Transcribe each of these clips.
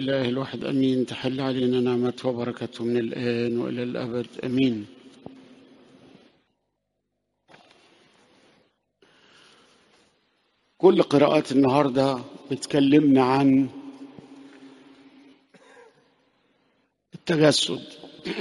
الإله الواحد أمين تحل علينا نعمته وبركته من الآن وإلى الأبد أمين كل قراءات النهاردة بتكلمنا عن التجسد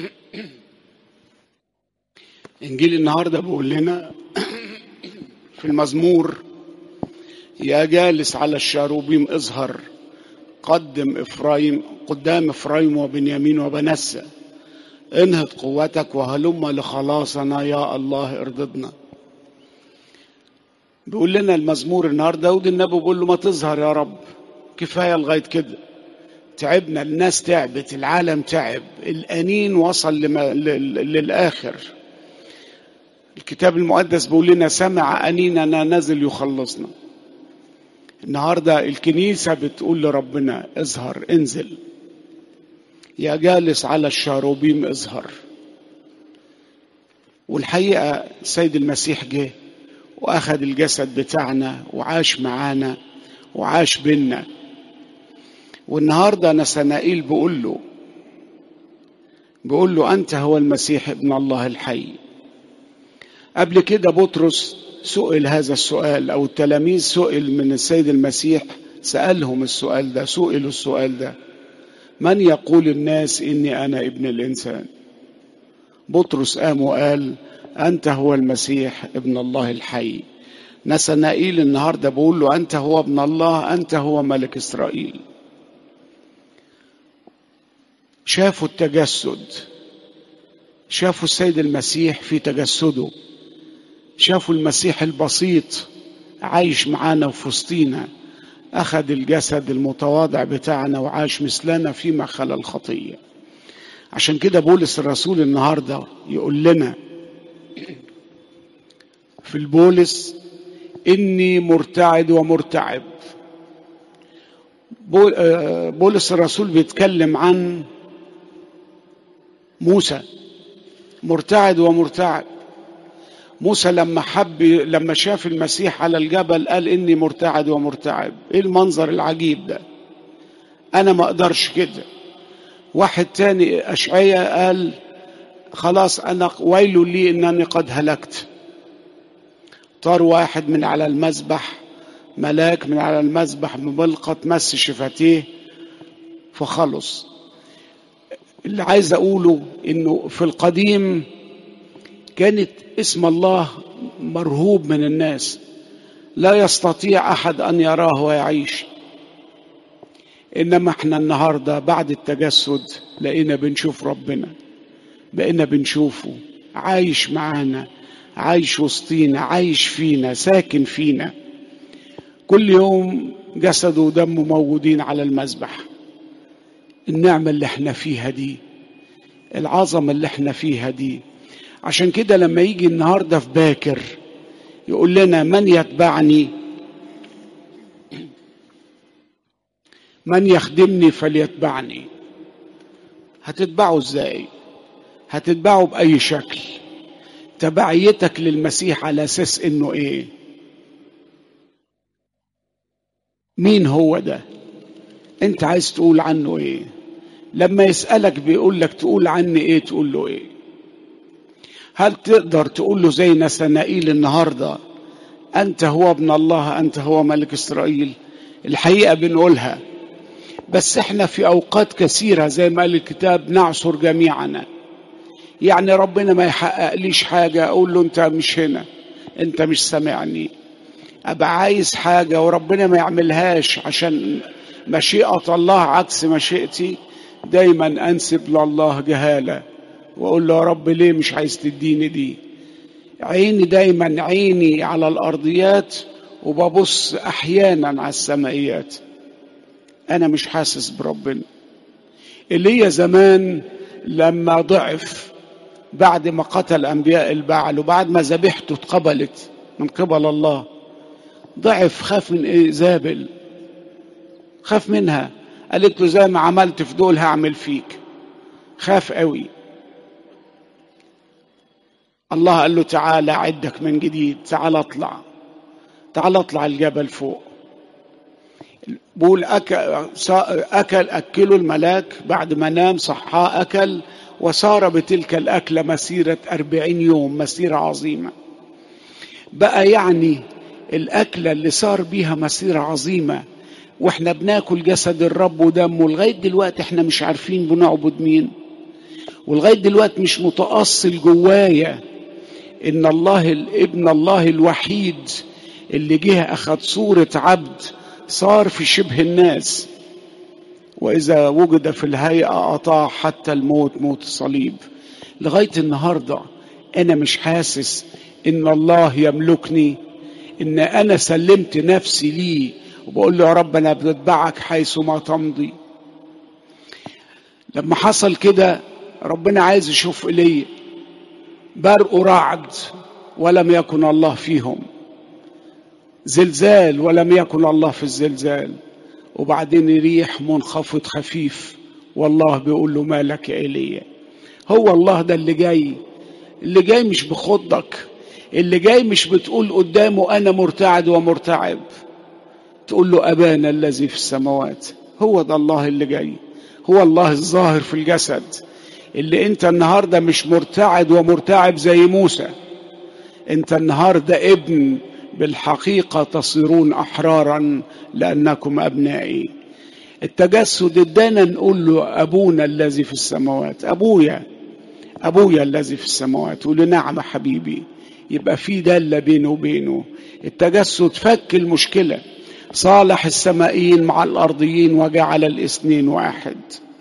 إنجيل النهاردة بيقول لنا في المزمور يا جالس على الشاروبيم اظهر قدم إفرايم قدام إفرايم وبنيامين وبنسى انهض قوتك وهلم لخلاصنا يا الله ارضنا بيقول لنا المزمور النهارده داود النبي بيقول له ما تظهر يا رب كفايه لغايه كده تعبنا الناس تعبت العالم تعب الانين وصل لما للاخر الكتاب المقدس بيقول لنا سمع انيننا نزل يخلصنا النهارده الكنيسه بتقول لربنا اظهر انزل يا جالس على الشاروبيم اظهر والحقيقه السيد المسيح جه واخذ الجسد بتاعنا وعاش معانا وعاش بينا والنهارده نسنائيل بيقول له بيقول له انت هو المسيح ابن الله الحي قبل كده بطرس سئل هذا السؤال او التلاميذ سئل من السيد المسيح سالهم السؤال ده سئلوا السؤال ده من يقول الناس اني انا ابن الانسان بطرس قام وقال انت هو المسيح ابن الله الحي نسنائيل النهارده بقول له انت هو ابن الله انت هو ملك اسرائيل شافوا التجسد شافوا السيد المسيح في تجسده شافوا المسيح البسيط عايش معانا وفي وسطينا اخذ الجسد المتواضع بتاعنا وعاش مثلنا فيما خلا الخطيه عشان كده بولس الرسول النهارده يقول لنا في البولس اني مرتعد ومرتعب بولس الرسول بيتكلم عن موسى مرتعد ومرتعب موسى لما حب لما شاف المسيح على الجبل قال اني مرتعد ومرتعب ايه المنظر العجيب ده انا ما اقدرش كده واحد تاني اشعيا قال خلاص انا ويل لي انني قد هلكت طار واحد من على المذبح ملاك من على المذبح مبلقة مس شفتيه فخلص اللي عايز اقوله انه في القديم كانت اسم الله مرهوب من الناس لا يستطيع احد ان يراه ويعيش انما احنا النهارده بعد التجسد لقينا بنشوف ربنا بقينا بنشوفه عايش معانا عايش وسطينا عايش فينا ساكن فينا كل يوم جسده ودمه موجودين على المذبح النعمة اللي احنا فيها دي العظمة اللي احنا فيها دي عشان كده لما يجي النهاردة في باكر يقول لنا من يتبعني من يخدمني فليتبعني هتتبعه ازاي هتتبعه بأي شكل تبعيتك للمسيح على أساس إنه إيه مين هو ده أنت عايز تقول عنه إيه لما يسألك بيقول لك تقول عني إيه تقول له إيه هل تقدر تقول له زي نسنائيل النهاردة أنت هو ابن الله أنت هو ملك إسرائيل الحقيقة بنقولها بس احنا في أوقات كثيرة زي ما قال الكتاب نعصر جميعنا يعني ربنا ما يحقق ليش حاجة أقول له أنت مش هنا أنت مش سامعني أبقى عايز حاجة وربنا ما يعملهاش عشان مشيئة الله عكس مشيئتي دايما أنسب لله جهالة وأقول له يا رب ليه مش عايز تديني دي عيني دايما عيني على الأرضيات وببص أحيانا على السمائيات أنا مش حاسس بربنا اللي هي زمان لما ضعف بعد ما قتل أنبياء البعل وبعد ما ذبيحته اتقبلت من قبل الله ضعف خاف من إيزابل خاف منها قالت له زي ما عملت في دول هعمل فيك خاف قوي الله قال له تعالى عدك من جديد تعال اطلع تعال اطلع الجبل فوق بقول أكل, أكل أكلوا الملاك بعد ما نام صحاه أكل وسار بتلك الأكلة مسيرة أربعين يوم مسيرة عظيمة بقى يعني الأكلة اللي صار بيها مسيرة عظيمة واحنا بناكل جسد الرب ودمه لغاية دلوقتي احنا مش عارفين بنعبد مين ولغاية دلوقتي مش متأصل جوايا ان الله ابن الله الوحيد اللي جه اخذ صورة عبد صار في شبه الناس واذا وجد في الهيئة اطاع حتى الموت موت الصليب لغاية النهاردة انا مش حاسس ان الله يملكني ان انا سلمت نفسي ليه وبقول له يا رب انا بتبعك حيث ما تمضي لما حصل كده ربنا عايز يشوف ايليا برق رعد ولم يكن الله فيهم زلزال ولم يكن الله في الزلزال وبعدين ريح منخفض خفيف والله بيقول له مالك يا ايليا هو الله ده اللي جاي اللي جاي مش بخضك اللي جاي مش بتقول قدامه انا مرتعد ومرتعب تقول له ابانا الذي في السماوات هو ده الله اللي جاي هو الله الظاهر في الجسد اللي انت النهارده مش مرتعد ومرتعب زي موسى انت النهارده ابن بالحقيقه تصيرون احرارا لانكم ابنائي التجسد ادانا نقول له ابونا الذي في السماوات ابويا ابويا الذي في السماوات يقول له نعم حبيبي يبقى في داله بينه وبينه التجسد فك المشكله صالح السمائيين مع الارضيين وجعل الاثنين واحد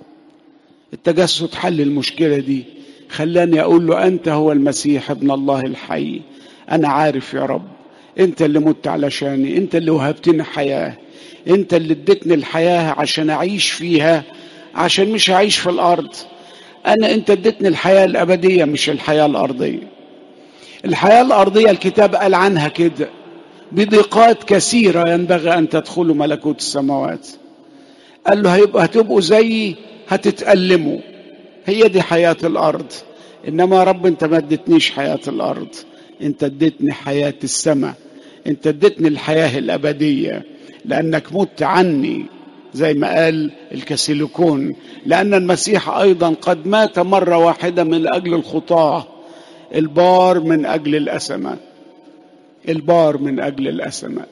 التجسد حل المشكله دي خلاني اقول له انت هو المسيح ابن الله الحي انا عارف يا رب انت اللي مت علشاني انت اللي وهبتني حياه انت اللي اديتني الحياه عشان اعيش فيها عشان مش هعيش في الارض انا انت اديتني الحياه الابديه مش الحياه الارضيه الحياه الارضيه الكتاب قال عنها كده بضيقات كثيره ينبغي ان تدخلوا ملكوت السماوات قال له هيبقى هتبقوا زيي هتتألموا هي دي حياة الأرض إنما يا رب أنت ما اديتنيش حياة الأرض أنت اديتني حياة السماء أنت اديتني الحياة الأبدية لأنك مت عني زي ما قال الكسيليكون لأن المسيح أيضا قد مات مرة واحدة من أجل الخطاة البار من أجل الأسمة البار من أجل الأسمة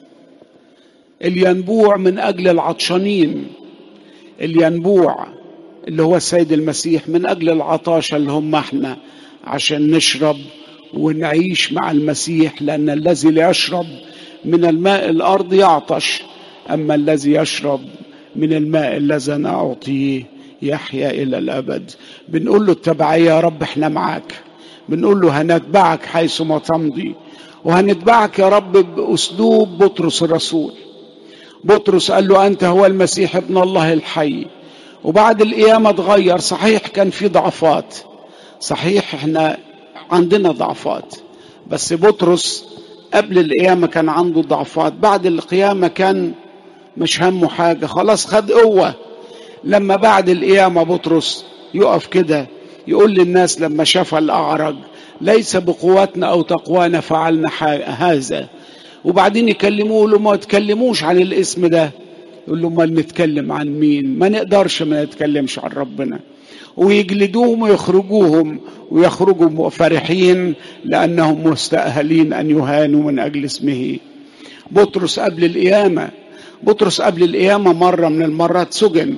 الينبوع من أجل العطشانين الينبوع اللي هو السيد المسيح من أجل العطاشة اللي هم احنا عشان نشرب ونعيش مع المسيح لأن الذي لا يشرب من الماء الأرض يعطش أما الذي يشرب من الماء الذي أنا أعطيه يحيا إلى الأبد بنقول له التبعية يا رب احنا معاك بنقول له هنتبعك حيث ما تمضي وهنتبعك يا رب بأسلوب بطرس الرسول بطرس قال له أنت هو المسيح ابن الله الحي وبعد القيامة اتغير صحيح كان في ضعفات صحيح احنا عندنا ضعفات بس بطرس قبل القيامة كان عنده ضعفات بعد القيامة كان مش همه حاجة خلاص خد قوة لما بعد القيامة بطرس يقف كده يقول للناس لما شاف الأعرج ليس بقوتنا أو تقوانا فعلنا هذا وبعدين يكلموه له ما تكلموش عن الاسم ده يقول له امال نتكلم عن مين ما نقدرش ما نتكلمش عن ربنا ويجلدوهم ويخرجوهم ويخرجوا فرحين لانهم مستاهلين ان يهانوا من اجل اسمه بطرس قبل القيامه بطرس قبل القيامه مره من المرات سجن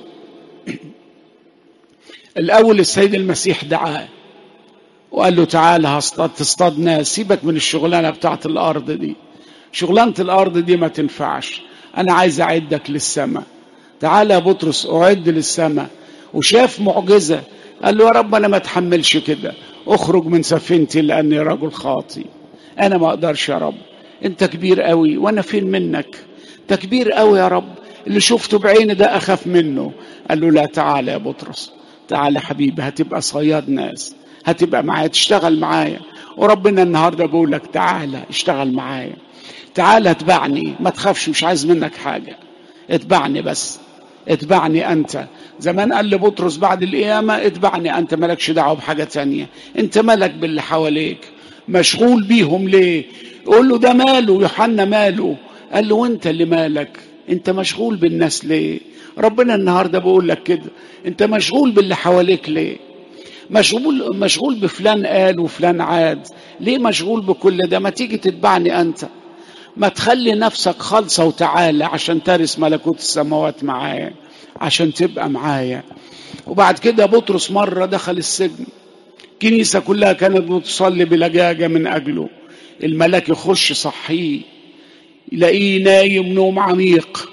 الاول السيد المسيح دعاه وقال له تعالى هصطاد تصطاد ناس سيبك من الشغلانه بتاعت الارض دي شغلانه الارض دي ما تنفعش انا عايز اعدك للسماء تعالى يا بطرس اعد للسماء وشاف معجزه قال له يا رب انا ما اتحملش كده اخرج من سفينتي لاني رجل خاطي انا ما اقدرش يا رب انت كبير قوي وانا فين منك انت كبير قوي يا رب اللي شفته بعيني ده اخاف منه قال له لا تعالى يا بطرس تعالى حبيبي هتبقى صياد ناس هتبقى معايا تشتغل معايا وربنا النهارده بيقول لك تعالى اشتغل معايا تعالى اتبعني ما تخافش مش عايز منك حاجة اتبعني بس اتبعني أنت زمان قال لبطرس بعد القيامة اتبعني أنت مالكش دعوة بحاجة تانية أنت مالك باللي حواليك مشغول بيهم ليه يقول له ده ماله يوحنا ماله قال له وانت اللي مالك انت مشغول بالناس ليه ربنا النهارده بيقول لك كده انت مشغول باللي حواليك ليه مشغول مشغول بفلان قال وفلان عاد ليه مشغول بكل ده ما تيجي تتبعني انت ما تخلي نفسك خالصة وتعالى عشان ترث ملكوت السماوات معايا عشان تبقى معايا وبعد كده بطرس مرة دخل السجن الكنيسة كلها كانت بتصلي بلجاجة من أجله الملاك يخش صحيه يلاقيه نايم نوم عميق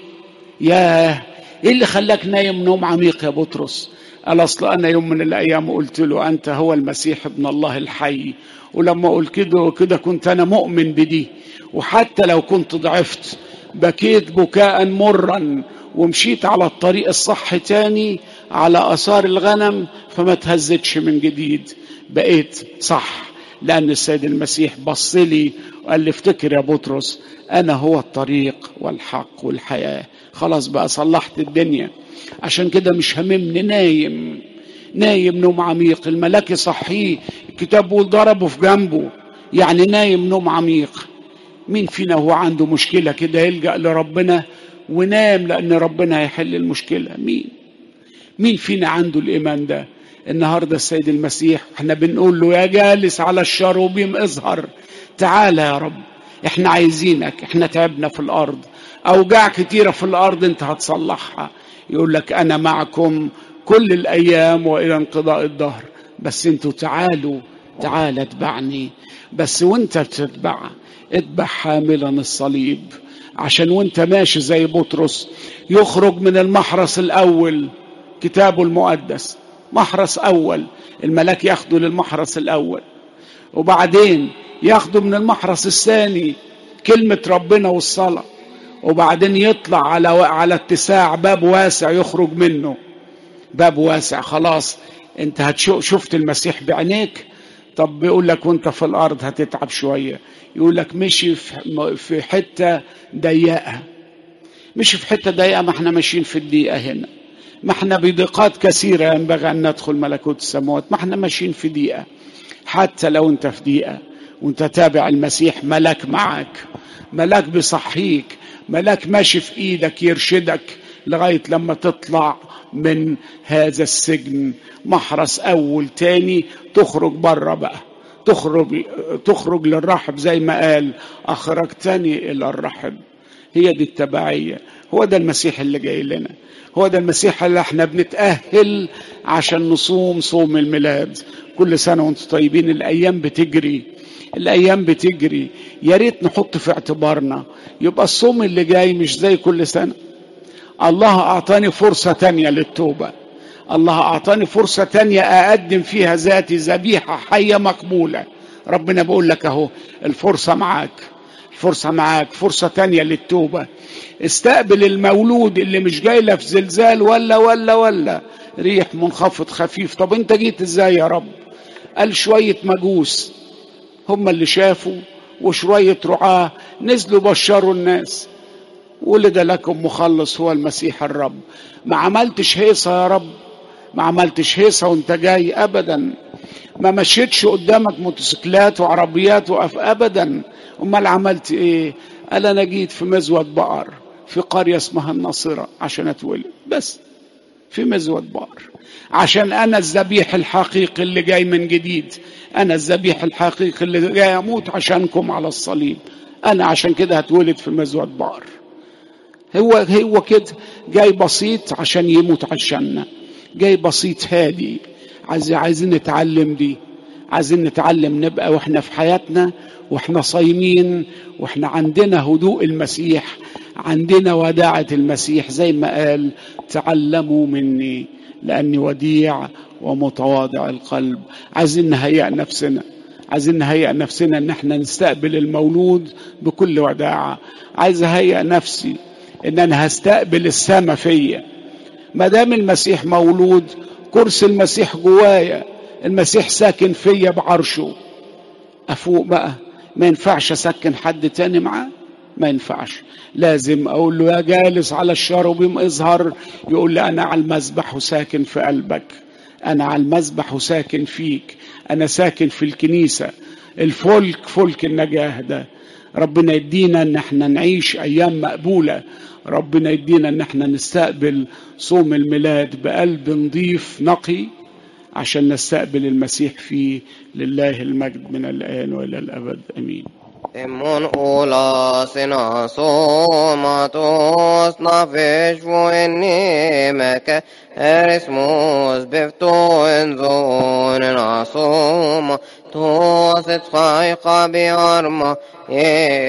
ياه ايه اللي خلاك نايم نوم عميق يا بطرس قال اصل انا يوم من الايام قلت له انت هو المسيح ابن الله الحي ولما قلت كده كده كنت انا مؤمن بدي وحتى لو كنت ضعفت بكيت بكاء مرا ومشيت على الطريق الصح تاني على اثار الغنم فما تهزتش من جديد بقيت صح لان السيد المسيح بص لي وقال لي افتكر يا بطرس انا هو الطريق والحق والحياه خلاص بقى صلحت الدنيا عشان كده مش هممني نايم نايم نوم عميق الملاك يصحيه الكتاب بيقول ضربه في جنبه يعني نايم نوم عميق مين فينا هو عنده مشكلة كده يلجأ لربنا ونام لأن ربنا هيحل المشكلة مين مين فينا عنده الإيمان ده النهاردة السيد المسيح احنا بنقول له يا جالس على الشروبيم اظهر تعالى يا رب احنا عايزينك احنا تعبنا في الأرض أوجاع كتيرة في الأرض انت هتصلحها يقول لك أنا معكم كل الأيام وإلى انقضاء الدهر بس انتوا تعالوا تعال اتبعني بس وانت بتتبع اتبع حاملا الصليب عشان وانت ماشي زي بطرس يخرج من المحرس الأول كتابه المقدس محرس أول الملاك ياخده للمحرس الأول وبعدين ياخده من المحرس الثاني كلمة ربنا والصلاة وبعدين يطلع على على اتساع باب واسع يخرج منه باب واسع خلاص انت هتشوف شفت المسيح بعينيك طب بيقول لك وانت في الارض هتتعب شويه يقول لك مشي في حته ضيقه مشي في حته ضيقه ما احنا ماشيين في الضيقه هنا ما احنا بضيقات كثيره ينبغي ان ندخل ملكوت السماوات ما احنا ماشيين في ضيقه حتى لو انت في ضيقه وانت تابع المسيح ملاك معك ملاك بيصحيك ملاك ماشي في ايدك يرشدك لغايه لما تطلع من هذا السجن محرس اول تاني تخرج بره بقى تخرج تخرج للرحب زي ما قال اخرجتني الى الرحب هي دي التبعيه هو ده المسيح اللي جاي لنا هو ده المسيح اللي احنا بنتاهل عشان نصوم صوم الميلاد كل سنه وانتم طيبين الايام بتجري الايام بتجري يا ريت نحط في اعتبارنا يبقى الصوم اللي جاي مش زي كل سنه الله اعطاني فرصه تانية للتوبه الله اعطاني فرصه تانية اقدم فيها ذاتي ذبيحه حيه مقبوله ربنا بيقول لك اهو الفرصه معاك الفرصه معاك فرصه تانية للتوبه استقبل المولود اللي مش جاي لا في زلزال ولا ولا ولا ريح منخفض خفيف طب انت جيت ازاي يا رب قال شويه مجوس هم اللي شافوا وشويه رعاه نزلوا بشروا الناس ولد لكم مخلص هو المسيح الرب ما عملتش هيصة يا رب ما عملتش هيصة وانت جاي ابدا ما مشيتش قدامك موتوسيكلات وعربيات وقف ابدا امال عملت ايه قال انا جيت في مزود بقر في قرية اسمها الناصرة عشان اتولد بس في مزود بقر عشان انا الذبيح الحقيقي اللي جاي من جديد انا الذبيح الحقيقي اللي جاي اموت عشانكم على الصليب انا عشان كده هتولد في مزود بقر هو هو كده جاي بسيط عشان يموت عشاننا جاي بسيط هادي عايز عايزين نتعلم دي عايزين نتعلم نبقى واحنا في حياتنا واحنا صايمين واحنا عندنا هدوء المسيح عندنا وداعة المسيح زي ما قال تعلموا مني لأني وديع ومتواضع القلب عايزين نهيئ نفسنا عايزين نهيئ نفسنا ان احنا نستقبل المولود بكل وداعة عايز اهيئ نفسي ان انا هستقبل السما فيا ما دام المسيح مولود كرسي المسيح جوايا المسيح ساكن فيا بعرشه افوق بقى ما ينفعش اسكن حد تاني معاه ما ينفعش لازم اقول له يا جالس على الشربيم اظهر يقول لي انا على المذبح وساكن في قلبك انا على المذبح وساكن فيك انا ساكن في الكنيسه الفلك فلك النجاه ده ربنا يدينا ان احنا نعيش ايام مقبولة ربنا يدينا ان احنا نستقبل صوم الميلاد بقلب نظيف نقي عشان نستقبل المسيح فيه لله المجد من الآن وإلى الأبد أمين Timon ula sina somatos na fishvu inni meke erismus biftu enzon na soma tos et faiqa bi arma